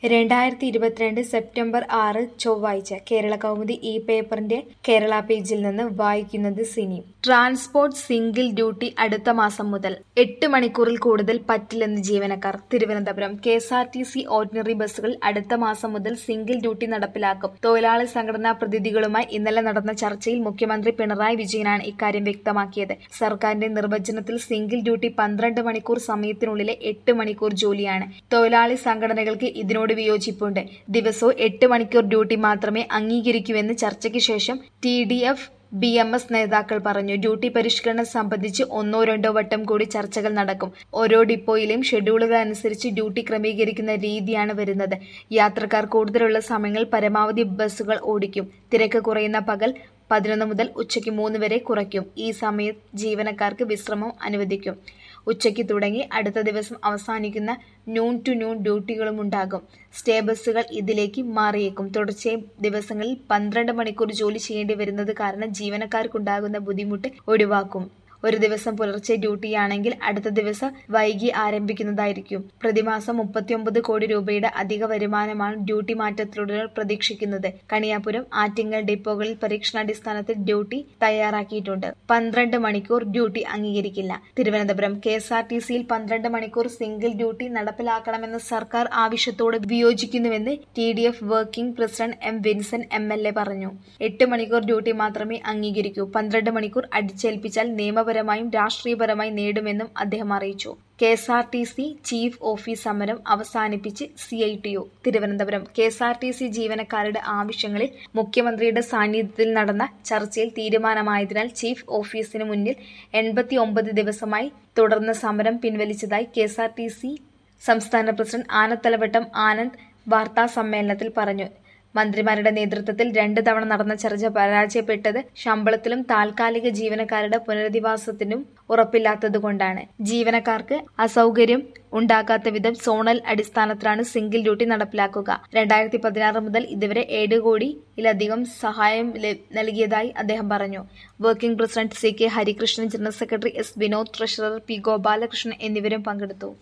രണ്ടായിരത്തി ഇരുപത്തിരണ്ട് സെപ്റ്റംബർ ആറ് ചൊവ്വാഴ്ച കേരള കൗമുദി ഈ പേപ്പറിന്റെ കേരള പേജിൽ നിന്ന് വായിക്കുന്നത് സിനി ട്രാൻസ്പോർട്ട് സിംഗിൾ ഡ്യൂട്ടി അടുത്ത മാസം മുതൽ എട്ട് മണിക്കൂറിൽ കൂടുതൽ പറ്റില്ലെന്ന് ജീവനക്കാർ Thiruvananthapuram K S R T C ordinary ബസ്സുകളിൽ അടുത്ത മാസം മുതൽ സിംഗിൾ ഡ്യൂട്ടി നടപ്പിലാക്കും തൊഴിലാളി സംഘടനാ പ്രതിനിധികളുമായി ഇന്നലെ നടന്ന ചർച്ചയിൽ മുഖ്യമന്ത്രി പിണറായി വിജയനാണ് ഇക്കാര്യം വ്യക്തമാക്കിയത് സർക്കാരിന്റെ നിർവചനത്തിൽ സിംഗിൾ ഡ്യൂട്ടി പന്ത്രണ്ട് മണിക്കൂർ സമയത്തിനുള്ളിലെ എട്ട് മണിക്കൂർ ജോലിയാണ് തൊഴിലാളി സംഘടനകൾക്ക് ഇതിനോട് വിയോജിപ്പുണ്ട് ദിവസവും എട്ട് മണിക്കൂർ ഡ്യൂട്ടി മാത്രമേ അംഗീകരിക്കൂവെന്ന് ചർച്ചയ്ക്ക് ശേഷം T D F B M S നേതാക്കൾ പറഞ്ഞു ഡ്യൂട്ടി പരിഷ്കരണം സംബന്ധിച്ച് ഒന്നോ രണ്ടോ വട്ടം കൂടി ചർച്ചകൾ നടക്കും ഓരോ ഡിപ്പോയിലെയും ഷെഡ്യൂളുകൾ അനുസരിച്ച് ഡ്യൂട്ടി ക്രമീകരിക്കുന്ന രീതിയാണ് വരുന്നത് യാത്രക്കാർ കൂടുതലുള്ള സമയങ്ങളിൽ പരമാവധി ബസ്സുകൾ ഓടിക്കും തിരക്ക് കുറയുന്ന പകൽ പതിനൊന്ന് മുതൽ ഉച്ചയ്ക്ക് മൂന്ന് വരെ കുറയ്ക്കും ഈ സമയത്ത് ജീവനക്കാർക്ക് വിശ്രമം അനുവദിക്കും ഉച്ചയ്ക്ക് തുടങ്ങി അടുത്ത ദിവസം അവസാനിക്കുന്ന നൂൺ ടു നൂൺ ഡ്യൂട്ടികളും ഉണ്ടാകും സ്റ്റേ ബസ്സുകൾ ഇതിലേക്ക് മാറിയേക്കും തുടർച്ചയായി ദിവസങ്ങളിൽ പന്ത്രണ്ട് മണിക്കൂർ ജോലി ചെയ്യേണ്ടി വരുന്നത് കാരണം ജീവനക്കാർക്കുണ്ടാകുന്ന ബുദ്ധിമുട്ട് ഒഴിവാക്കും ഒരു ദിവസം പുലർച്ചെ ഡ്യൂട്ടിയാണെങ്കിൽ അടുത്ത ദിവസം വൈകി ആരംഭിക്കുന്നതായിരിക്കും പ്രതിമാസം മുപ്പത്തിയൊമ്പത് കോടി രൂപയുടെ അധിക വരുമാനമാണ് ഡ്യൂട്ടി മാറ്റത്തിലൂടെ പ്രതീക്ഷിക്കുന്നത് കണിയാപുരം ആറ്റിങ്ങൽ ഡിപ്പോകളിൽ പരീക്ഷണാടിസ്ഥാനത്തിൽ ഡ്യൂട്ടി തയ്യാറാക്കിയിട്ടുണ്ട് പന്ത്രണ്ട് മണിക്കൂർ ഡ്യൂട്ടി അംഗീകരിക്കില്ല Thiruvananthapuram K S R T സിയിൽ പന്ത്രണ്ട് മണിക്കൂർ സിംഗിൾ ഡ്യൂട്ടി നടപ്പിലാക്കണമെന്ന സർക്കാർ ആവശ്യത്തോട് വിയോജിക്കുന്നുവെന്ന് T D F working president M Vincent M L A പറഞ്ഞു എട്ട് മണിക്കൂർ ഡ്യൂട്ടി മാത്രമേ അംഗീകരിക്കൂ പന്ത്രണ്ട് മണിക്കൂർ അടിച്ചേൽപ്പിച്ചാൽ നിയമപരമായും രാഷ്ട്രീയപരമായും നേടുമെന്നും അദ്ദേഹം അറിയിച്ചു K S R T C chief office സമരം അവസാനിപ്പിച്ച് C I T U Thiruvananthapuram K S R T C ജീവനക്കാരുടെ ആവശ്യങ്ങളിൽ മുഖ്യമന്ത്രിയുടെ സാന്നിധ്യത്തിൽ നടന്ന ചർച്ചയിൽ തീരുമാനമായതിനാൽ ചീഫ് ഓഫീസിന് മുന്നിൽ എൺപത്തി ഒമ്പത് ദിവസമായി തുടർന്ന സമരം പിൻവലിച്ചതായി K S R T C സംസ്ഥാന പ്രസിഡന്റ് ആനത്തലവട്ടം ആനന്ദ് വാർത്താ സമ്മേളനത്തിൽ പറഞ്ഞു മന്ത്രിമാരുടെ നേതൃത്വത്തിൽ രണ്ട് തവണ നടന്ന ചർച്ച പരാജയപ്പെട്ടത് ശമ്പളത്തിലും താൽക്കാലിക ജീവനക്കാരുടെ പുനരധിവാസത്തിനും ഉറപ്പില്ലാത്തതുകൊണ്ടാണ് ജീവനക്കാർക്ക് അസൗകര്യം ഉണ്ടാക്കാത്ത വിധം സോണൽ അടിസ്ഥാനത്തിലാണ് സിംഗിൾ ഡ്യൂട്ടി നടപ്പിലാക്കുക രണ്ടായിരത്തി പതിനാറ് മുതൽ ഇതുവരെ ഏഴ് കോടിയിലധികം സഹായം നൽകിയതായി അദ്ദേഹം പറഞ്ഞു working president C K Harikrishnan general secretary S Vinod treasurer P Gopalakrishnan എന്നിവരും പങ്കെടുത്തു